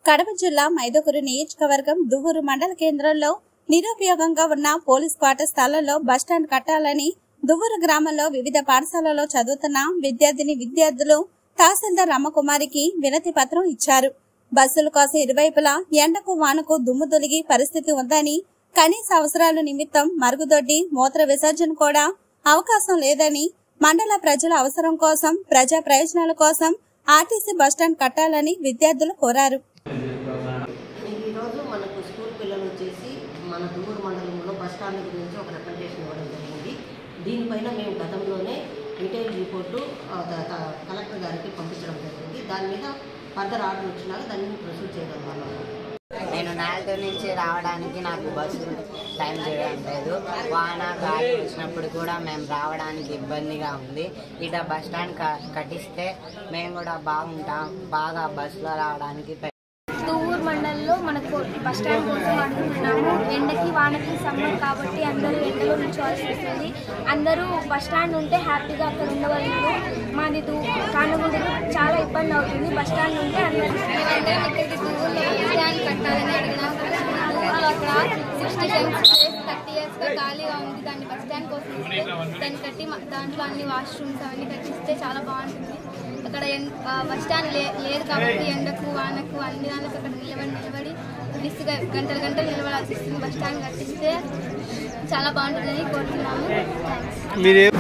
కడప జిల్లా మైదుగురు నియోజకవర్గం దువ్వూరు మండల కేంద్రంలో నిరుపయోగంగా ఉన్న పోలీస్ క్వార్టర్ స్థలంలో బస్టాండ్ కట్టాలని దువ్వూరు గ్రామంలో వివిధ పాఠశాలలో చదువుతున్న విద్యార్థిని విద్యార్థులు తహసీల్దార్ రమ్మకుమారికి వినతి పత్రం ఇచ్చారు బస్సుల కోసం ఇరువైపులా ఎండకు వానకు దుమ్ము తొలిగి పరిస్థితి ఉందని కనీస అవసరాల నిమిత్తం మరుగుదొడ్డి మూత్ర విసర్జన కూడా అవకాశం లేదని మండల ప్రజల అవసరం కోసం ప్రజా ప్రయోజనాల కోసం ఆర్టీసీ బస్టాండ్ కట్టాలని విద్యార్థులు కోరారు ఈరోజు మనకు స్కూల్ పిల్లలు వచ్చేసి మన దువ్వూరు మండలంలో బస్ స్టాండ్ గురించి ఒక రిప్రజెంటేషన్ ఇవ్వడం జరిగింది దీనిపైన మేము గతంలోనే డీటెయిల్ రిపోర్టు ఆ, త- త- కలెక్టర్ గారికి పంపించడం జరిగింది దాని మీద ఫర్దర్ ఆర్డర్ వచ్చినాక దాన్ని ప్రొసీడ్ చేయడం వల్ల నేను నాలుగు నుంచి రావడానికి నాకు బస్సు టైం చేయడం లేదు వాన గాలి వచ్చినప్పుడు కూడా మేము రావడానికి ఇబ్బందిగా ఉంది ఇట బస్ స్టాండ్ క- కట్టిస్తే మేము కూడా బాగుంటాం బాగా బస్సులో రావడానికి పె- దువ్వూరు మండలంలో మనకు బస్ స్టాండ్ కోసం అడుగుతున్నాము ఎండకి వానకి సమ్మర్ కాబట్టి అందరూ ఎండలో నిల్చోవాల్సి వస్తుంది అందరూ బస్ స్టాండ్ ఉంటే హ్యాపీగా అక్కడ ఉండగలరు మాది దూ కానగూడలో చాలా ఇబ్బంది అవుతుంది బస్ స్టాండ్ ఉంటే అందరూ మేమందరం ఇక్కడికి దువ్వూరులో బస్ స్టాండ్ కట్టాలని అడిగినాం దువ్వూరులో అక్కడ సిక్స్టీ సెవెన్స్ ఇయర్స్ థర్టీ ఇయర్స్గా ఖాళీగా ఉంది దాన్ని బస్ స్టాండ్ కోసం ఇస్తే దాన్ని కట్టి మ- దాంట్లో అన్ని వాష్రూమ్స్ అవన్నీ కట్టిస్తే చాలా బాగుంటుంది అక్కడ ఎన్- ఆ, బస్ స్టాండ్ లే లేదు కాబట్టి ఎండకు వానకు అన్ని దానికి అక్కడ నిలబడి నిలబడి విసిగా గంటలు గంటలు నిలబడాల్సి వస్తుంది బస్ స్టాండ్ కట్టిస్తే చాలా బాగుంటుందని కోరుతున్నాము థ్యాంక్స్ మీరే